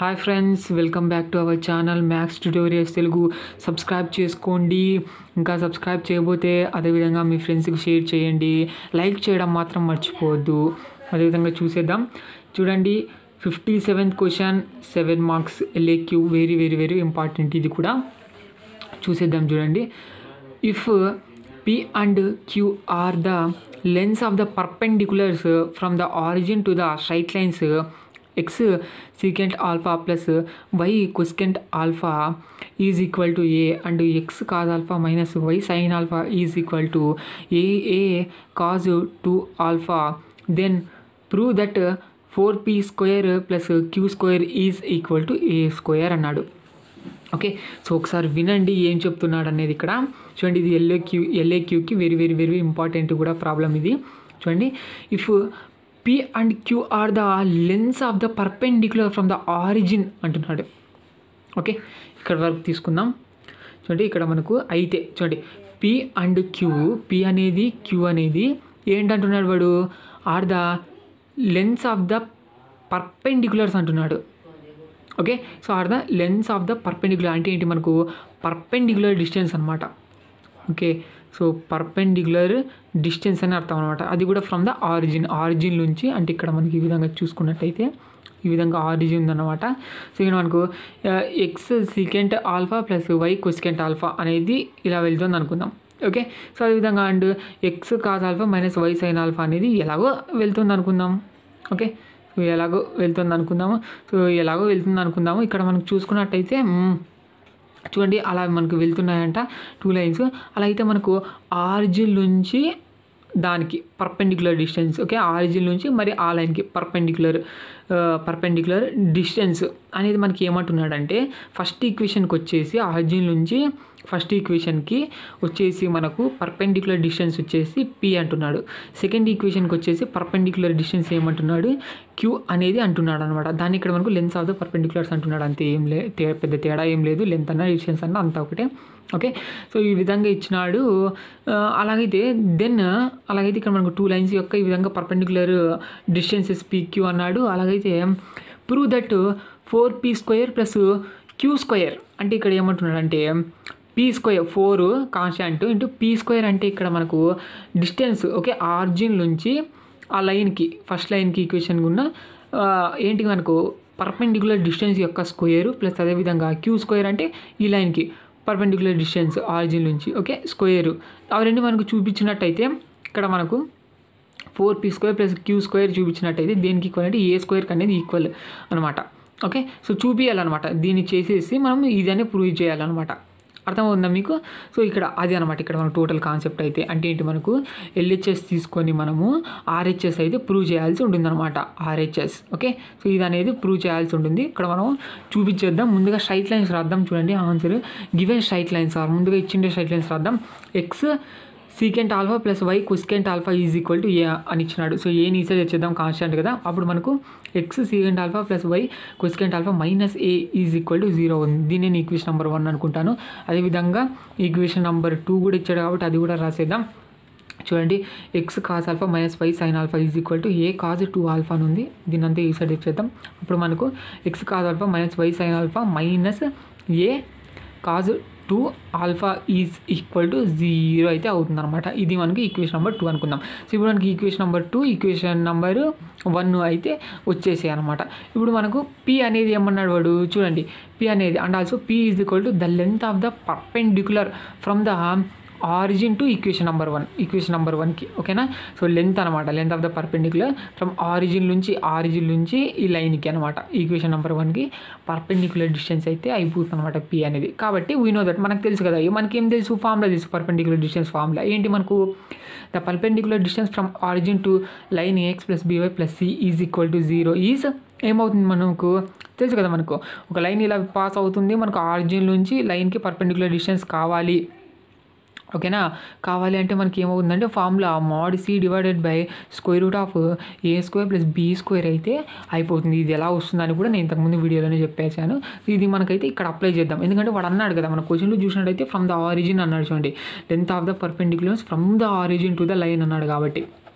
hi friends welcome back to our channel maths tutorials Telugu subscribe చేసుకోండి ఇంకా subscribe చేయబోతే అదేవిధంగా మీ ఫ్రెండ్స్కి షేర్ చేయండి లైక్ చేయడం మాత్రం మర్చిపోవద్దు అదేవిధంగా చూసేద్దాం చూడండి fifty seventh question seven marks LAQ very very very important ఇది కూడా చూసేద్దాం చూడండి if P and queue are the lengths of the perpendiculars from the origin to the straight lines X secant alpha plus Y cosecant alpha is equal to A and X cos alpha minus why sign alpha is equal to A A cos two alpha then prove that four P square plus q square is equal to A square అన్నాడు okay so ఒకసారి వినండి ఏం చెప్తున్నాడు అనేది ఇక్కడ చూడండి ఇది L A Q L A క్యూకి వెరీ వెరీ వెరీ ఇంపార్టెంట్ కూడా ప్రాబ్లం ఇది చూడండి if P and queue are the lengths of the perpendicular from the origin అంటున్నాడు ఓకే ఇక్కడ వరకు తీసుకుందాం చూడండి ఇక్కడ మనకు అయితే చూడండి పి అండ్ క్యూ పి అనేది క్యూ అనేది ఏంటంటున్నాడు వాడు are the lengths of the perpendiculars అంటున్నాడు okay so are the lengths of the perpendicular అంటే ఏంటి మనకు పర్పెండిక్యులర్ డిస్టెన్స్ అనమాట ఓకే సో పర్పెండిక్యులర్ డిస్టెన్స్ అని అర్థం అనమాట అది కూడా ఫ్రమ్ ద ఆరిజిన్ ఆరిజిన్ నుంచి అంటే ఇక్కడ మనకి ఈ విధంగా చూసుకున్నట్టయితే ఈ విధంగా ఆరిజిన్ ఉందన్నమాట సో ఇక్కడ మనకు x secant alpha plus y cosecant alpha అనేది ఇలా వెళ్తుంది అనుకుందాం ఓకే సో అదేవిధంగా and X cos alpha minus why sign alpha అనేది ఎలాగో వెళ్తుంది అనుకుందాం ఓకే సో ఎలాగో వెళ్తుంది అనుకుందాము సో ఎలాగో వెళ్తుంది అనుకుందాము ఇక్కడ మనం చూసుకున్నట్టయితే మ్మ్, చూడండి అలా మనకు వెళ్తున్నాయంట టూ లైన్స్ అలా అయితే మనకు ఆరిజిన్ నుంచి దానికి పర్పెండిక్యులర్ డిస్టెన్స్ ఓకే ఆరిజిన్ నుంచి మరి ఆ లైన్కి పర్పెండిక్యులర్ పర్పెండిక్యులర్ డిస్టెన్స్ అనేది మనకి ఏమంటున్నాడంటే ఫస్ట్ ఈక్వేషన్కి వచ్చేసి ఆరిజిన్ నుంచి ఫస్ట్ ఈక్వేషన్కి వచ్చేసి మనకు పర్పెండిక్యులర్ డిస్టెన్స్ వచ్చేసి పి అంటున్నాడు సెకండ్ ఈక్వేషన్కి వచ్చేసి పర్పెండిక్యులర్ డిస్టెన్స్ ఏమంటున్నాడు క్యూ అనేది అంటున్నాడు అనమాట దాన్ని ఇక్కడ మనకు లెన్స్ ఆఫ్ ద పర్పెండిక్యులర్స్ అంటున్నాడు అంతే ఏం లే తే- పెద్ద తేడా ఏం లేదు లెంత్ అన్న డిస్టెన్స్ అన్న అంతా ఒకటే ఓకే సో ఈ విధంగా ఇచ్చినాడు ఆ, అలాగైతే దెన్ అలాగైతే ఇక్కడ మనకు టూ లైన్స్ యొక్క ఈ విధంగా పర్పెండిక్యులర్ డిస్టెన్సెస్ పీ క్యూ అన్నాడు అలాగైతే prove that four P square plus q square అంటే ఇక్కడ ఏమంటున్నాడు అంటే p square four constant into p square అంటే ఇక్కడ మనకు డిస్టెన్స్ ఓకే ఆర్జిన్ నుంచి ఆ లైన్కి ఫస్ట్ లైన్కి ఈక్వేషన్ ఉన్న ఆ, ఏంటి మనకు పర్పెండిక్యులర్ డిస్టెన్స్ యొక్క స్క్వేర్ ప్లస్ అదేవిధంగా క్యూ స్క్వేర్ అంటే ఈ లైన్కి పర్పెండిక్యులర్ డిస్టెన్స్ ఆరిజిన్ నుంచి ఓకే స్క్వేర్ అవి రెండు మనకు చూపించినట్టయితే ఇక్కడ మనకు four P square plus q square చూపించినట్టయితే దేనికి ఈక్వల్ అంటే ఏ స్క్వేర్కి అనేది ఈక్వల్ అనమాట ఓకే సో చూపించాలన్నమాట దీన్ని చేసేసి మనం ఇదనే ప్రూవ్ చేయాలన్నమాట అర్థమవుతుందా మీకు సో ఇక్కడ అది అనమాట ఇక్కడ మన టోటల్ కాన్సెప్ట్ అయితే అంటే ఏంటి మనకు ఎల్హెచ్ఎస్ తీసుకొని మనము ఆర్హెచ్ఎస్ అయితే ప్రూవ్ చేయాల్సి ఉంటుందన్నమాట ఆర్హెచ్ఎస్ ఓకే సో ఇది అనేది ప్రూవ్ చేయాల్సి ఉంటుంది ఇక్కడ మనం చూపించేద్దాం ముందుగా స్ట్రైట్ లైన్స్ రాద్దాం చూడండి answer given straight lines are ముందుగా ఇచ్చిండే స్ట్రైట్ లైన్స్ రాద్దాం x secant alpha plus y cosecant alpha is equal to a అని ఇచ్చినాడు సో ఏ నీసే తెచ్చేద్దాం కాన్స్టెంట్ కదా అప్పుడు మనకు x secant alpha plus y cosecant alpha minus a is equal to zero ఉంది దీన్ని నేను ఈక్వేషన్ నెంబర్ వన్ అనుకుంటాను అదేవిధంగా ఈక్వేషన్ నెంబర్ టూ కూడా ఇచ్చాడు కాబట్టి అది కూడా రాసేద్దాం చూడండి x cos alpha minus why sign alpha is equal to a cos two alpha అని ఉంది దీని అంతా ఈ సైడ్ ఇచ్చేద్దాం అప్పుడు మనకు x cos alpha minus why sign alpha minus a cos two alpha is equal to zero అయితే అవుతుంది అనమాట ఇది మనకి ఈక్వేషన్ నెంబర్ టూ అనుకుందాం సో ఇప్పుడు మనకి equation number two equation number one అయితే వచ్చేసాయి అనమాట ఇప్పుడు మనకు పి అనేది ఏమన్నాడు వాడు చూడండి పి అనేది and also p is equal to the length of the perpendicular from the origin to equation number one equation number వన్కి ఓకేనా సో లెంత్ అనమాట length of the perpendicular from origin నుంచి ఆరిజిన్ నుంచి ఈ లైన్కి అనమాట ఈక్వేషన్ నెంబర్ వన్కి perpendicular distance అయితే అయిపోతుంది అనమాట పి అనేది కాబట్టి వీ నో దట్ మనకు తెలుసు కదా మనకి ఏం తెలుసు ఫార్ములా తెలుసు పర్పెండిక్యులర్ డిస్టెన్స్ ఫార్ములా ఏంటి మనకు the perpendicular distance from origin to line a x plus b y plus c is equal to zero is ఏమవుతుంది మనకు తెలుసు కదా మనకు ఒక లైన్ ఇలా పాస్ అవుతుంది మనకు ఆరిజిన్ నుంచి లైన్కి పర్పెండిక్యులర్ డిస్టెన్స్ కావాలి ఓకేనా కావాలి అంటే మనకి ఏమవుతుందంటే formula mod c divided by square root of a square plus b square అయితే అయిపోతుంది ఇది ఎలా వస్తుందని కూడా నేను ఇంతకుముందు వీడియోలోనే చెప్పేశాను ఇది మనకైతే ఇక్కడ అప్లై చేద్దాం ఎందుకంటే వాడు అన్నాడు కదా మన క్వశ్చన్లో చూసినట్టయితే ఫ్రమ్ ద ఆరిజిన్ అన్నాడు చూడండి length of the perpendiculars from the origin to the line అన్నాడు కాబట్టి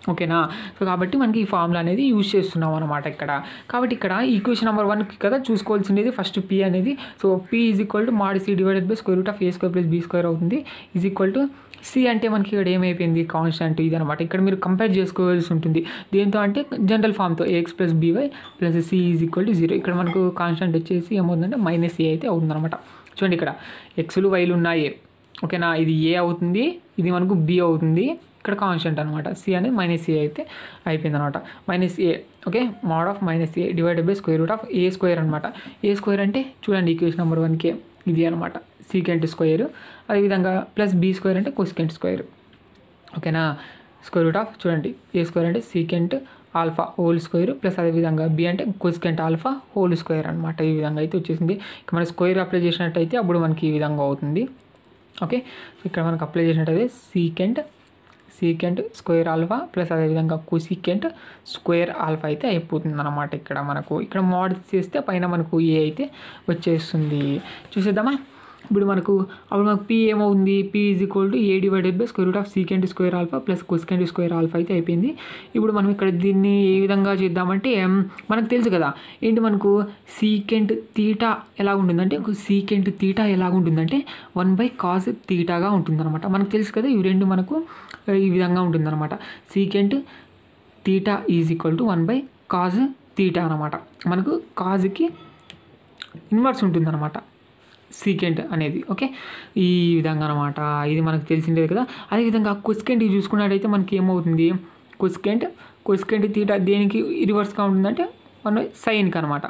ఓకేనా సో కాబట్టి మనకి ఈ ఫార్ములా అనేది యూజ్ చేస్తున్నాం అనమాట ఇక్కడ కాబట్టి ఇక్కడ ఈక్వేషన్ నెంబర్ వన్కి కదా చూసుకోవాల్సింది ఫస్ట్ పి అనేది so p is equal to mod c divided by square root of a square plus b square అవుతుంది ఈజ్ ఈక్వల్ టు సి అంటే మనకి ఇక్కడ ఏమైపోయింది కాన్స్టెంట్ ఇది అనమాట ఇక్కడ మీరు కంపేర్ చేసుకోవాల్సి ఉంటుంది దేంతో అంటే జనరల్ ఫామ్తో a x plus b y plus c is equal to zero ఇక్కడ మనకు కాన్స్టెంట్ వచ్చేసి ఏమవుతుందంటే మైనస్ ఏ అయితే అవుతుందన్నమాట చూడండి ఇక్కడ ఎక్స్లు వైలు ఉన్నాయి ఓకేనా ఇది ఏ అవుతుంది ఇది మనకు బి అవుతుంది ఇక్కడ కాన్స్టెంట్ అనమాట సి అనేది మైనస్ ఏ అయితే అయిపోయింది అనమాట minus a okay mod of minus a divided by square root of a square అనమాట ఏ స్క్వేర్ అంటే చూడండి ఈక్వేషన్ నెంబర్ వన్కే ఇది అనమాట సీకెంట్ స్క్వేర్ అదేవిధంగా ప్లస్ బీ స్క్వేర్ అంటే కొసికెంట్ స్క్వేర్ ఓకేనా స్క్వేర్ రూట్ ఆఫ్ చూడండి ఏ స్క్వేర్ అంటే secant alpha whole square plus అదేవిధంగా బి అంటే కొసికెంట్ ఆల్ఫా హోల్ స్క్వేర్ అనమాట ఈ విధంగా అయితే వచ్చేసింది ఇక మన స్క్వేర్ అప్లై చేసినట్టయితే అప్పుడు మనకి ఈ విధంగా అవుతుంది ఓకే సో ఇక్కడ మనకు అప్లై చేసినట్టయితే secant secant square alpha plus అదేవిధంగా కుసీకెంట్ స్క్వేర్ ఆల్ఫా అయితే అయిపోతుంది అనమాట ఇక్కడ మనకు ఇక్కడ మోడ్ చేస్తే పైన మనకు ఏ అయితే వచ్చేస్తుంది చూసేద్దామా ఇప్పుడు మనకు అప్పుడు మనకు పి ఏమవుతుంది p is equal to a divided by square root of secant square alpha plus cosecant square alpha అయితే అయిపోయింది ఇప్పుడు మనం ఇక్కడ దీన్ని ఏ విధంగా చేద్దామంటే మ్, మనకు తెలుసు కదా ఏంటి మనకు సీకెంట్ తీటా ఎలా ఉంటుందంటే సీకెంట్ తీటా ఎలా ఉంటుందంటే వన్ బై కాస్ తీటాగా ఉంటుందన్నమాట మనకు తెలుసు కదా ఇవి రెండు మనకు ఆ, ఈ విధంగా ఉంటుందన్నమాట secant theta is equal to one by cos theta అనమాట మనకు కాజ్కి ఇన్వర్స్ ఉంటుందన్నమాట సీకెంట్ అనేది ఓకే ఈ విధంగా అనమాట ఇది మనకు తెలిసిండేది కదా అదేవిధంగా కొసికెంట్ చూసుకున్నట్టయితే మనకి ఏమవుతుంది కొసికెంట్ కొసికెంట్ తీటా దేనికి రివర్స్గా ఉంటుందంటే మన సైన్కి అనమాట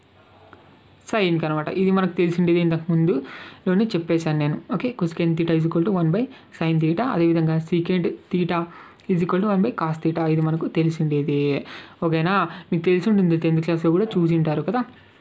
సైన్కి అనమాట ఇది మనకు తెలిసిండేది ఇంతకు ముందులోనే చెప్పేశాను నేను okay cosecant theta is equal to one by sine theta అదేవిధంగా secant theta is equal to one by cos theta ఇది మనకు తెలిసిండేది ఓకేనా మీకు తెలిసి ఉంటుంది టెన్త్ క్లాస్లో కూడా చూసింటారు కదా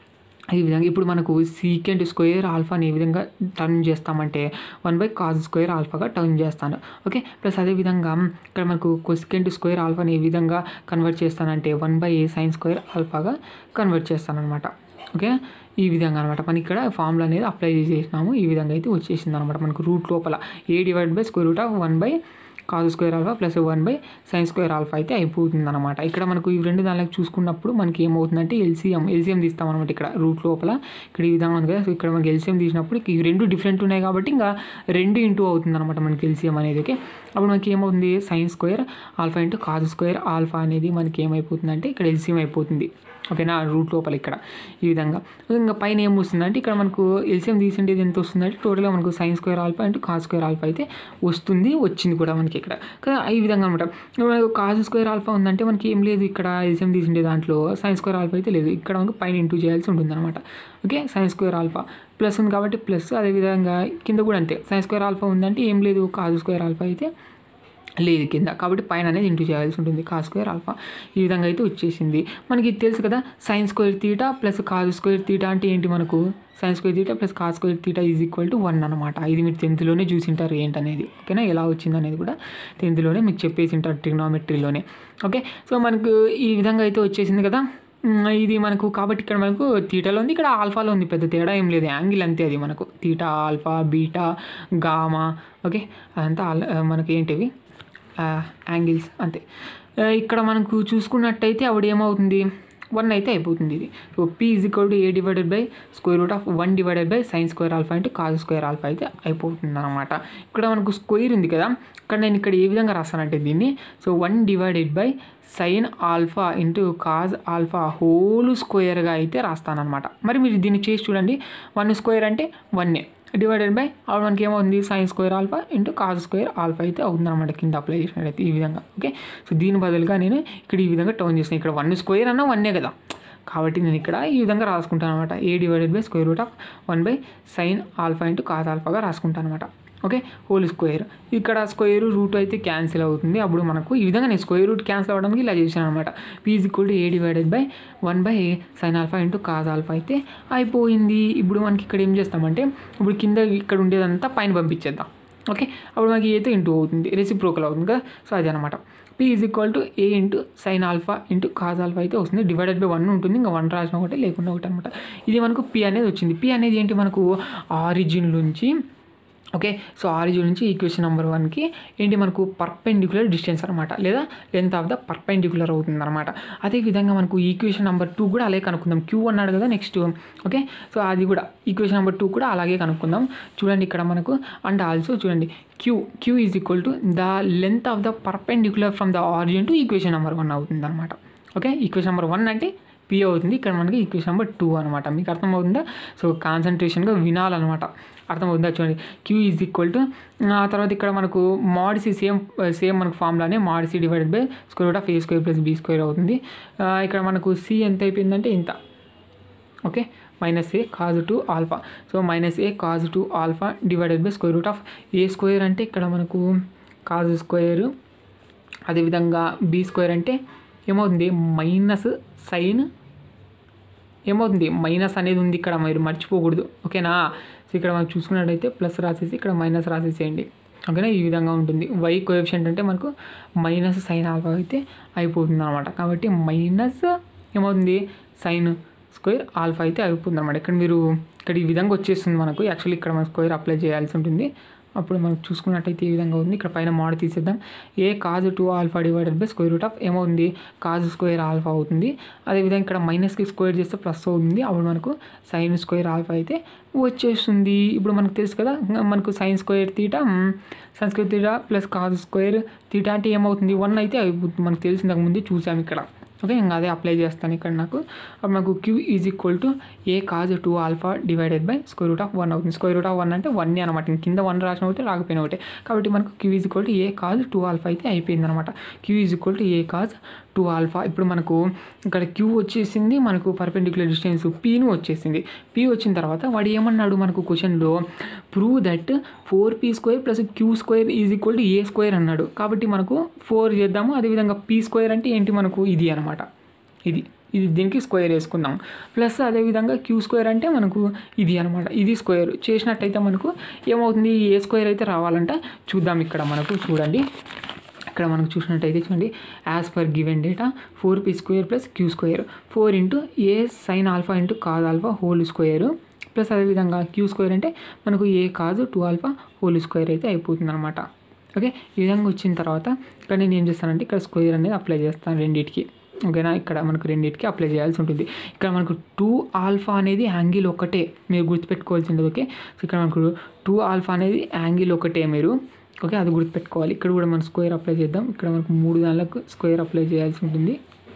ఈ విధంగా ఇప్పుడు మనకు సీకెంట్ స్క్వేర్ ఆల్ఫాని ఏ విధంగా టర్న్ చేస్తామంటే వన్ బై కాజ్ స్క్వేర్ ఆల్ఫాగా టర్న్ చేస్తాను ఓకే ప్లస్ అదేవిధంగా ఇక్కడ మనకు కొసికెంట్ స్క్వేర్ ఆల్ఫాని ఏ విధంగా కన్వర్ట్ చేస్తానంటే one by a sine square ఆల్ఫాగా కన్వర్ట్ చేస్తాను అనమాట ఓకే ఈ విధంగా అనమాట మనకి ఇక్కడ ఫార్ములా అనేది అప్లై చేసేసినాము ఈ విధంగా అయితే వచ్చేసింది అనమాట మనకు రూట్ లోపల a divide by square root of one by cos square alpha plus one by sine square alpha అయితే అయిపోతుంది అనమాట ఇక్కడ మనకు ఈ రెండు దానిలోకి చూసుకున్నప్పుడు మనకి ఏమవుతుందంటే ఎల్సీఎం ఎల్సీఎం తీస్తాం అనమాట ఇక్కడ రూట్ లోపల ఇక్కడ ఈ విధంగా ఉంది కదా సో ఇక్కడ మనకి ఎల్సీఎం తీసినప్పుడు ఈ రెండు డిఫరెంట్ ఉన్నాయి కాబట్టి ఇంకా రెండు ఇంటూ అవుతుంది అనమాట మనకి ఎల్సీఎం అనేది ఓకే అప్పుడు మనకి ఏమవుతుంది sine square alpha into cos square alpha అనేది మనకి ఏమైపోతుందంటే ఇక్కడ ఎల్సీఎం అయిపోతుంది ఓకేనా రూట్ లోపల ఇక్కడ ఈ విధంగా ఇంకా పైన ఏం వస్తుందంటే ఇక్కడ మనకు ఎల్సిఎం తీసిండేది ఎంత వస్తుందంటే టోటల్గా మనకు sine square alpha and cos square alpha అయితే వస్తుంది వచ్చింది కూడా మనకి ఇక్కడ కదా ఈ విధంగా అనమాట ఇప్పుడు మనకు కాస్ స్క్వేర్ ఆల్ఫా ఉందంటే మనకి ఏం లేదు ఇక్కడ ఎల్సిఎం తీసిండే దాంట్లో సైన్ స్క్వేర్ ఆల్ఫా అయితే లేదు ఇక్కడ మనకు పైన ఇంటూ చేయాల్సి ఉంటుంది అనమాట okay sine square alpha plus ఉంది కాబట్టి ప్లస్ అదేవిధంగా కింద కూడా అంతే సైన్ స్క్వేర్ ఆల్ఫా ఉందంటే ఏం లేదు కాస్ స్క్వేర్ ఆల్ఫా అయితే లేదు కింద కాబట్టి పైన అనేది ఇంటూ చేయాల్సి ఉంటుంది కాస్ స్క్వేర్ ఆల్ఫా ఈ విధంగా అయితే వచ్చేసింది మనకి ఇది తెలుసు కదా sine square theta plus cos square theta అంటే ఏంటి మనకు sine square theta plus cos square theta is equal to one అనమాట ఇది మీరు టెన్త్లోనే చూసింటారు ఏంటనేది ఓకేనా ఎలా వచ్చింది అనేది కూడా టెన్త్లోనే మీకు చెప్పేసి ఉంటారు ట్రిగ్నామెట్రీలోనే ఓకే సో మనకు ఈ విధంగా అయితే వచ్చేసింది కదా మ్, ఇది మనకు కాబట్టి ఇక్కడ మనకు తీటాలో ఉంది ఇక్కడ ఆల్ఫాలో ఉంది పెద్ద తేడా ఏం లేదు యాంగిల్ అంతే అది మనకు theta alpha beta gamma okay అదంతా ఆల్- మనకి ఏంటివి యాంగిల్స్ అంతే ఆ, ఇక్కడ మనకు చూసుకున్నట్టయితే ఆవిడ ఏమవుతుంది వన్ అయితే అయిపోతుంది ఇది so p is equal to a divided by square root of one divided by sine square alpha అంటే కాజ్ స్క్వేర్ ఆల్ఫా అయితే అయిపోతుంది అనమాట ఇక్కడ మనకు స్క్వేర్ ఉంది కదా ఇక్కడ నేను ఇక్కడ ఏ విధంగా రాస్తానంటే దీన్ని so one divided by sine alpha into cos alpha whole స్క్వేర్గా అయితే రాస్తానమాట మరి మీరు దీన్ని చేసి చూడండి వన్ స్క్వేర్ అంటే వన్నే డివైడెడ్ బై అప్పుడు మనకి ఏమవుతుంది sine square alpha into cos square alpha అయితే అవుతుంది అనమాట కింద అప్లై చేసినట్టయితే ఈ విధంగా ఓకే సో దీని బదులుగా నేను ఇక్కడ ఈ విధంగా టర్న్ చేస్తాను ఇక్కడ వన్ స్క్వేర్ అన్న వన్నే కదా కాబట్టి నేను ఇక్కడ ఈ విధంగా రాసుకుంటాను అనమాట a divided by square root of one by sine alpha into cos ఆల్ఫాగా రాసుకుంటాను అనమాట ఓకే హోల్ స్క్వేర్ ఇక్కడ స్క్వేర్ రూట్ అయితే క్యాన్సిల్ అవుతుంది అప్పుడు మనకు ఈ విధంగా నేను స్క్వేర్ రూట్ క్యాన్సిల్ అవ్వడానికి ఇలా చేశాను అనమాట p is equal to a divided by one by sine alpha into cos alpha అయితే అయిపోయింది ఇప్పుడు మనకి ఇక్కడ ఏం చేస్తామంటే ఇప్పుడు కింద ఇక్కడ ఉండేదంతా పైన పంపించేద్దాం ఓకే అప్పుడు మనకి అయితే ఇంటూ అవుతుంది రెసిప్రోకల్ అవుతుంది కదా సో అది అనమాట p is equal to a into sine alpha into cos alpha అయితే వస్తుంది డివైడెడ్ బై వన్ ఉంటుంది ఇంకా వన్ రాసిన ఒకటి లేకుండా ఒకటి అనమాట ఇది మనకు పి అనేది వచ్చింది పి అనేది ఏంటి మనకు ఆరిజిన్ నుంచి ఓకే సో ఆరిజిన్ నుంచి ఈక్వేషన్ నెంబర్ వన్కి ఏంటి మనకు పర్పెండిక్యులర్ డిస్టెన్స్ అనమాట లేదా లెంత్ ఆఫ్ ద పర్పెండిక్యులర్ అవుతుంది అనమాట అదేవిధంగా మనకు ఈక్వేషన్ నెంబర్ టూ కూడా అలాగే కనుక్కుందాం క్యూ అన్నాడు కదా నెక్స్ట్ ఓకే సో అది కూడా ఈక్వేషన్ నెంబర్ టూ కూడా అలాగే కనుక్కుందాం చూడండి ఇక్కడ మనకు అండ్ ఆల్సో చూడండి q q is equal to the length of the perpendicular from the origin to equation number one అవుతుంది అనమాట ఓకే ఈక్వేషన్ నెంబర్ వన్ అంటే పి అవుతుంది ఇక్కడ మనకి ఈక్వేషన్ నెంబర్ టూ అనమాట మీకు అర్థమవుతుందా సో కాన్సన్ట్రేషన్గా వినాలన్నమాట అర్థమవుతుందా చూడండి క్యూ ఈజ్ ఈక్వల్ టు ఆ తర్వాత ఇక్కడ మనకు మాడిసి సేమ్ సేమ్ మనకు ఫార్ములానే mod c divided by square root of a square plus b square అవుతుంది ఆ, ఇక్కడ మనకు సి ఎంత అయిపోయిందంటే ఇంత okay minus a cos two alpha so minus a cos two alpha divided by square root of a square అంటే ఇక్కడ మనకు కాజ్ స్క్వేర్ అదేవిధంగా బీ స్క్వేర్ అంటే ఏమవుతుంది మైనస్ సైన్ ఏమవుతుంది మైనస్ అనేది ఉంది ఇక్కడ మీరు మర్చిపోకూడదు ఓకేనా సో ఇక్కడ మనం చూసుకున్నట్టయితే ప్లస్ రాసేసి ఇక్కడ మైనస్ రాసేసేయండి ఓకేనా ఈ విధంగా ఉంటుంది వై కోఎఫిషియంట్ అంటే మనకు మైనస్ సైన్ ఆల్ఫా అయితే అయిపోతుంది అనమాట కాబట్టి మైనస్ ఏమవుతుంది సైన్ స్క్వేర్ ఆల్ఫా అయితే అయిపోతుంది అనమాట ఇక్కడ మీరు ఇక్కడ ఈ విధంగా వచ్చేస్తుంది మనకు యాక్చువల్లీ ఇక్కడ మనం స్క్వేర్ అప్లై చేయాల్సి ఉంటుంది అప్పుడు మనం చూసుకున్నట్టయితే ఈ విధంగా ఉంది ఇక్కడ పైన మోడ తీసేద్దాం a cos two alpha divided by square root of ఏమవుతుంది కాజ్ స్క్వేర్ ఆల్ఫా అవుతుంది అదేవిధంగా ఇక్కడ మైనస్కి స్క్వేర్ చేస్తే ప్లస్ అవుతుంది అప్పుడు మనకు సైన్ స్క్వేర్ ఆల్ఫా అయితే వచ్చేస్తుంది ఇప్పుడు మనకు తెలుసు కదా మనకు sine square theta sine square theta plus cos square theta అంటే ఏమవుతుంది వన్ అయితే అయిపోతుంది మనకు తెలిసిందాక ముందే చూసాం ఇక్కడ ఓకే ఇంకా అదే అప్లై చేస్తాను ఇక్కడ నాకు అప్పుడు నాకు q is equal to a cos two alpha divided by square root of one అవుతుంది స్క్వేర్ రూట్ ఆఫ్ వన్ అంటే వన్ అనమాట ఇంక కింద వన్ రాసిన ఒకటి రాకపోయిన ఒకటి కాబట్టి మనకు q is equal to a cos two alpha అయితే అయిపోయింది అనమాట q is equal to a cos two alpha ఇప్పుడు మనకు ఇక్కడ క్యూ వచ్చేసింది మనకు పర్పెండిక్యులర్ డిస్టెన్స్ పీను వచ్చేసింది పీ వచ్చిన తర్వాత వాడు ఏమన్నాడు మనకు క్వశ్చన్లో prove that four P square plus q square is equal to A square అన్నాడు కాబట్టి మనకు ఫోర్ చేద్దాము అదేవిధంగా పీ స్క్వేర్ అంటే ఏంటి మనకు ఇది అనమాట ఇది ఇది దీనికి స్క్వేర్ వేసుకుందాం ప్లస్ అదేవిధంగా క్యూ స్క్వేర్ అంటే మనకు ఇది అనమాట ఇది స్క్వేర్ చేసినట్టయితే మనకు ఏమవుతుంది ఏ స్క్వేర్ అయితే రావాలంట చూద్దాం ఇక్కడ మనకు చూడండి ఇక్కడ మనకు చూసినట్టయితే చూడండి as per given data four P square plus q square four into a sine alpha into cos alpha whole square plus అదేవిధంగా క్యూ స్క్వేర్ అంటే మనకు a cos two alpha whole square అయితే అయిపోతుంది అనమాట ఓకే ఈ విధంగా వచ్చిన తర్వాత ఇక్కడ నేను ఏం చేస్తానంటే ఇక్కడ స్క్వేర్ అనేది అప్లై చేస్తాను రెండింటికి ఓకేనా ఇక్కడ మనకు రెండింటికి అప్లై చేయాల్సి ఉంటుంది ఇక్కడ మనకు టూ ఆల్ఫా అనేది యాంగిల్ ఒకటే మీరు గుర్తుపెట్టుకోవాల్సింది ఓకే సో ఇక్కడ మనకు టూ ఆల్ఫా అనేది యాంగిల్ ఒకటే మీరు ఓకే అది గుర్తుపెట్టుకోవాలి ఇక్కడ కూడా మనం స్క్వేర్ అప్లై చేద్దాం ఇక్కడ మనకు మూడు దానిలకు స్క్వేర్ అప్లై చేయాల్సి ఉంటుంది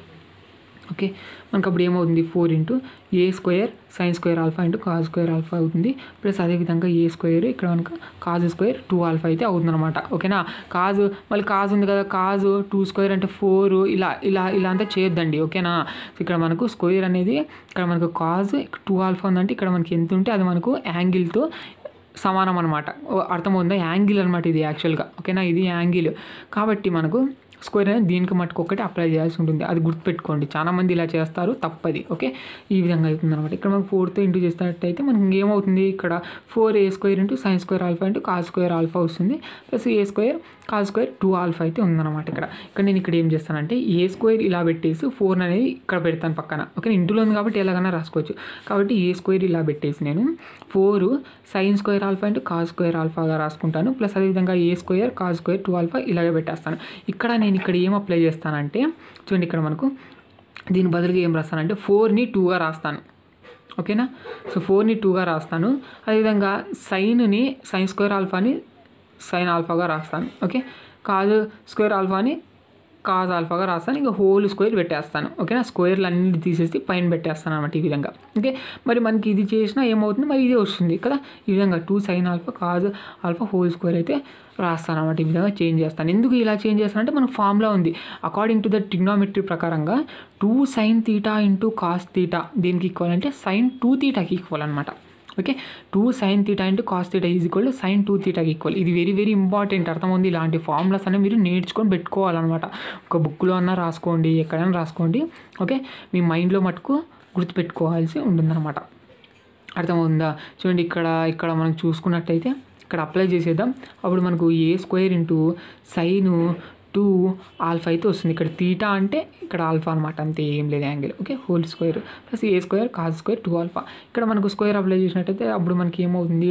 ఓకే మనకు అప్పుడు ఏమవుతుంది four into a square sine square alpha into cos square alpha అవుతుంది ప్లస్ అదేవిధంగా ఏ స్క్వేర్ ఇక్కడ మనకు కాజ్ స్క్వేర్ టూ ఆల్ఫా అయితే అవుతుంది అనమాట ఓకేనా కాజు మళ్ళీ కాజ్ ఉంది కదా కాజు టూ స్క్వేర్ అంటే ఫోర్ ఇలా ఇలా ఇలా అంతా చేయొద్దండి ఓకేనా ఇక్కడ మనకు స్క్వేర్ అనేది ఇక్కడ మనకు కాజ్ టూ ఆల్ఫా ఉందంటే ఇక్కడ మనకి ఎంత ఉంటే అది మనకు యాంగిల్తో సమానం అనమాట అర్థమవుందా యాంగిల్ అనమాట ఇది యాక్చువల్గా ఓకేనా ఇది యాంగిల్ కాబట్టి మనకు స్క్వేర్ అనేది దీనికి మట్టుకు ఒకటి అప్లై చేయాల్సి ఉంటుంది అది గుర్తుపెట్టుకోండి చాలా మంది ఇలా చేస్తారు తప్పది ఓకే ఈ విధంగా అవుతుంది అనమాట ఇక్కడ మనకు ఫోర్తో ఇంటూ చేసినట్టయితే మనకి ఏమవుతుంది ఇక్కడ four a square into sine square alpha into cos square alpha వస్తుంది plus a square cos square two alpha అయితే ఉందన్నమాట ఇక్కడ ఇక్కడ నేను ఇక్కడ ఏం చేస్తానంటే ఏ స్క్వేర్ ఇలా పెట్టేసి ఫోర్ అనేది ఇక్కడ పెడతాను పక్కన ఓకే ఇంటిలో ఉంది కాబట్టి ఎలాగైనా రాసుకోవచ్చు కాబట్టి ఏ స్క్వేర్ ఇలా పెట్టేసి నేను four sine square alpha into cos square ఆల్ఫాగా రాసుకుంటాను ప్లస్ అదేవిధంగా a square cos square two alpha ఇలాగే పెట్టేస్తాను ఇక్కడ నేను ఇక్కడ ఏం అప్లై చేస్తానంటే చూడండి ఇక్కడ మనకు దీని బదులుగా ఏం రాస్తానంటే ఫోర్ని టూగా రాస్తాను ఓకేనా సో ఫోర్ని టూగా రాస్తాను అదేవిధంగా సైన్ని సైన్ స్క్వేర్ ఆల్ఫాని సైన్ ఆల్ఫాగా రాస్తాను ఓకే కాజ్ స్క్వేర్ ఆల్ఫాని కాజ్ ఆల్ఫాగా రాస్తాను ఇంకా హోల్ స్క్వేర్ పెట్టేస్తాను ఓకేనా స్క్వేర్లు అన్ని తీసేసి పైన పెట్టేస్తాను అనమాట ఈ విధంగా ఓకే మరి మనకి ఇది చేసినా ఏమవుతుంది మరి ఇదే వస్తుంది కదా ఈ విధంగా two sine alpha cos alpha whole square అయితే రాస్తాను అనమాట ఈ విధంగా చేంజ్ చేస్తాను ఎందుకు ఇలా చేంజ్ చేస్తానంటే మనకు ఫార్ములా ఉంది అకార్డింగ్ టు ద ట్రిగ్నోమెట్రీ ప్రకారంగా two sine theta into cos theta దీనికి ఈక్వల్ అంటే సైన్ టూ తీటాకి ఈక్వల్ అనమాట okay two sine theta into cos theta is equal to sine two తీటాకి ఈక్వల్ ఇది వెరీ వెరీ ఇంపార్టెంట్ అర్థమవుంది ఇలాంటి ఫార్ములాస్ అనేవి మీరు నేర్చుకొని పెట్టుకోవాలన్నమాట ఒక బుక్లో అన్నా రాసుకోండి ఎక్కడైనా రాసుకోండి ఓకే మీ మైండ్లో మటుకు గుర్తుపెట్టుకోవాల్సి ఉంటుందన్నమాట అర్థమవుతుందా చూడండి ఇక్కడ ఇక్కడ మనం చూసుకున్నట్టయితే ఇక్కడ అప్లై చేసేద్దాం అప్పుడు మనకు a square into sine two alpha అయితే వస్తుంది ఇక్కడ తీటా అంటే ఇక్కడ ఆల్ఫా అనమాట అంతే ఏం లేదు angle okay whole square plus a square cos square two alpha ఇక్కడ మనకు స్క్వేర్ అప్లై చేసినట్టయితే అప్పుడు మనకి ఏమవుతుంది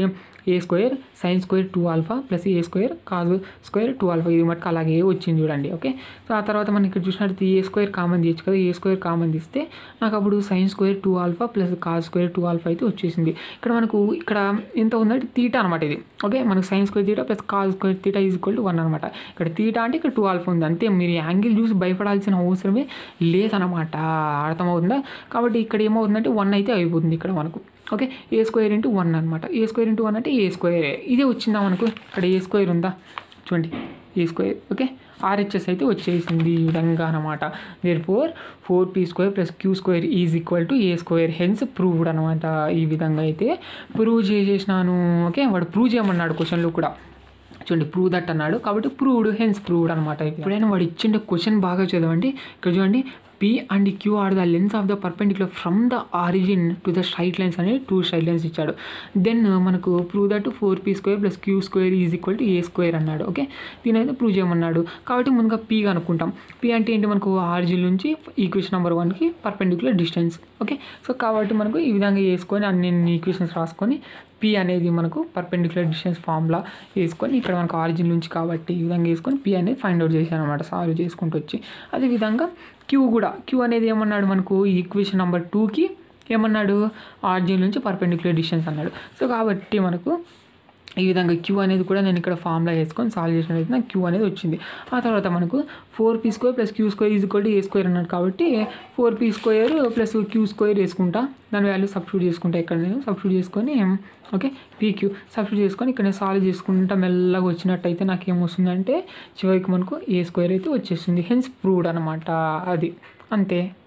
a square sine square two alpha plus a square cos square two alpha ఇది మటుకు అలాగే వచ్చింది చూడండి ఓకే సో ఆ తర్వాత మనం ఇక్కడ చూసినట్టు ఏ స్క్వేర్ కామన్ తీయచ్చు కదా ఏ స్క్వేర్ కామన్ తీస్తే నాకు అప్పుడు sine square two alpha plus cos square two alpha అయితే వచ్చేసింది ఇక్కడ మనకు ఇక్కడ ఎంత ఉందంటే తీటా అనమాట ఇది ఓకే మనకు sine square theta plus cos square theta is equal to one అనమాట ఇక్కడ తీటా అంటే ఇక్కడ టూ ఆల్ఫా ఉంది అంతే మీరు యాంగిల్ చూసి భయపడాల్సిన అవసరమే లేదనమాట అర్థమవుతుందా కాబట్టి ఇక్కడ ఏమవుతుందంటే వన్ అయితే అయిపోతుంది ఇక్కడ మనకు okay a square into one అనమాట ఏ స్క్వేర్ ఇంటూ వన్ అంటే ఏ స్క్వేర్ ఇదే వచ్చిందా మనకు ఇక్కడ ఏ స్క్వేర్ ఉందా చూడండి ఏ స్క్వేర్ ఓకే ఆర్హెచ్ఎస్ అయితే వచ్చేసింది ఈ విధంగా అనమాట therefore four P square plus q square is equal to A square hence proved అనమాట ఈ విధంగా అయితే ప్రూవ్ చేసేసినాను ఓకే వాడు ప్రూవ్ చేయమన్నాడు క్వశ్చన్లో కూడా చూడండి ప్రూవ్ దట్ అన్నాడు కాబట్టి ప్రూవ్డ్ హెన్స్ ప్రూవ్డ్ అనమాట ఎప్పుడైనా వాడు ఇచ్చిండే క్వశ్చన్ బాగా చదవండి ఇక్కడ చూడండి P and queue are the lengths of the perpendicular from the origin to the straight lines అనేది టూ స్ట్రైట్ లైన్స్ ఇచ్చాడు దెన్ మనకు prove that four P square plus q square is equal to A square అన్నాడు okay దీని అయితే prove చేయమన్నాడు కాబట్టి ముందుగా P అనుకుంటాం పీ అంటే ఏంటి మనకు ఆరిజిన్ నుంచి ఈక్వేషన్ నెంబర్ వన్కి పర్పెండిక్యులర్ డిస్టెన్స్ ఓకే సో కాబట్టి మనకు ఈ విధంగా వేసుకొని అన్ని ఈక్వేషన్స్ రాసుకొని పి అనేది మనకు పర్పెండిక్యులర్ డిస్టెన్స్ ఫార్ములా వేసుకొని ఇక్కడ మనకు ఆరిజిన్ నుంచి కాబట్టి ఈ విధంగా వేసుకొని పి అనేది ఫైండ్ అవుట్ చేశాను అనమాట సాల్వ్ చేసుకుంటూ వచ్చి అదేవిధంగా క్యూ కూడా క్యూ అనేది ఏమన్నాడు మనకు ఈక్వేషన్ నెంబర్ టూకి ఏమన్నాడు ఆరిజిన్ నుంచి పర్పెండిక్యులర్ డిస్టెన్స్ అన్నాడు సో కాబట్టి మనకు ఈ విధంగా క్యూ అనేది కూడా నేను ఇక్కడ ఫార్ములా వేసుకొని సాల్వ్ చేసినట్లయితే నాకు క్యూ అనేది వచ్చింది ఆ తర్వాత మనకు four P square plus q square is equal to A square అన్నాడు కాబట్టి four P square plus q square వేసుకుంటా దాని వాల్యూ సబ్స్టిట్యూట్ చేసుకుంటా ఇక్కడ నేను సబ్స్టిట్యూట్ చేసుకొని ఓకే పీక్యూ సబ్స్టిట్యూట్ చేసుకొని ఇక్కడ నేను సాల్వ్ చేసుకుంటా మెల్లగా వచ్చినట్టయితే నాకు ఏమొస్తుందంటే చివరికి మనకు ఏ స్క్వేర్ అయితే వచ్చేస్తుంది హెన్స్ ప్రూవ్డ్ అనమాట అది అంతే